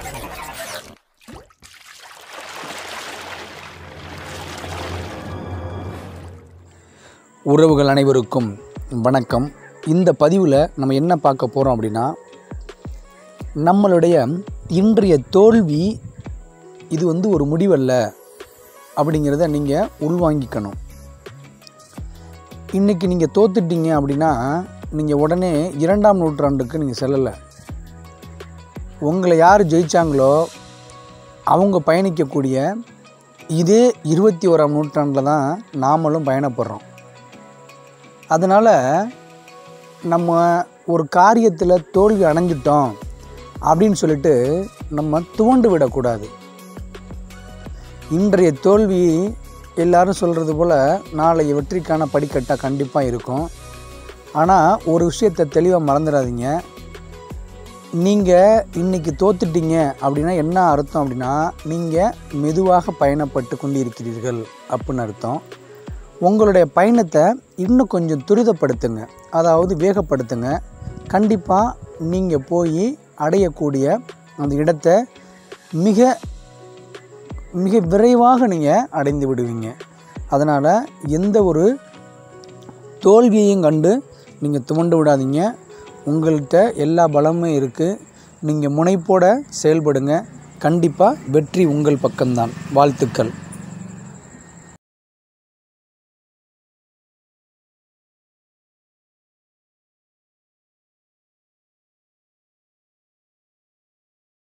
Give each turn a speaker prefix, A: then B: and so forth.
A: உறவுகள் அனைவருக்கும் வணக்கம் இந்த பதிவில் நம்ம என்ன பார்க்க போகிறோம் அப்படின்னா நம்மளுடைய இன்றைய தோல்வி இது வந்து ஒரு முடிவல்ல அப்படிங்கிறத நீங்கள் உள்வாங்கிக்கணும் இன்றைக்கி நீங்கள் தோத்துட்டீங்க அப்படின்னா நீங்கள் உடனே இரண்டாம் நூற்றாண்டுக்கு நீங்கள் செல்லலை உங்களை யார் ஜெயித்தாங்களோ அவங்க பயணிக்கக்கூடிய இதே இருபத்தி ஓராம் நூற்றாண்டில் தான் நாமளும் பயணப்படுறோம் அதனால் நம்ம ஒரு காரியத்தில் தோல்வி அடைஞ்சிட்டோம் அப்படின்னு சொல்லிட்டு நம்ம துவண்டு விடக்கூடாது இன்றைய தோல்வி எல்லாரும் சொல்கிறது போல் நாளைய வெற்றிக்கான படிக்கட்டாக கண்டிப்பாக இருக்கும் ஆனால் ஒரு விஷயத்தை தெளிவாக மறந்துடாதீங்க நீங்கள் இன்றைக்கி தோத்துட்டீங்க அப்படின்னா என்ன அர்த்தம் அப்படின்னா நீங்கள் மெதுவாக பயணப்பட்டு கொண்டிருக்கிறீர்கள் அப்படின்னு அர்த்தம் உங்களுடைய பயணத்தை இன்னும் கொஞ்சம் துரிதப்படுத்துங்க அதாவது வேகப்படுத்துங்க கண்டிப்பாக நீங்கள் போய் அடையக்கூடிய அந்த இடத்தை மிக மிக விரைவாக நீங்கள் அடைந்து விடுவீங்க அதனால் எந்த ஒரு தோல்வியையும் கண்டு நீங்கள் துவண்டு விடாதீங்க உங்கள்கிட்ட எல்லா பலமும் இருக்குது நீங்கள் முனைப்போட செயல்படுங்க கண்டிப்பாக வெற்றி உங்கள் பக்கம்தான் வாழ்த்துக்கள்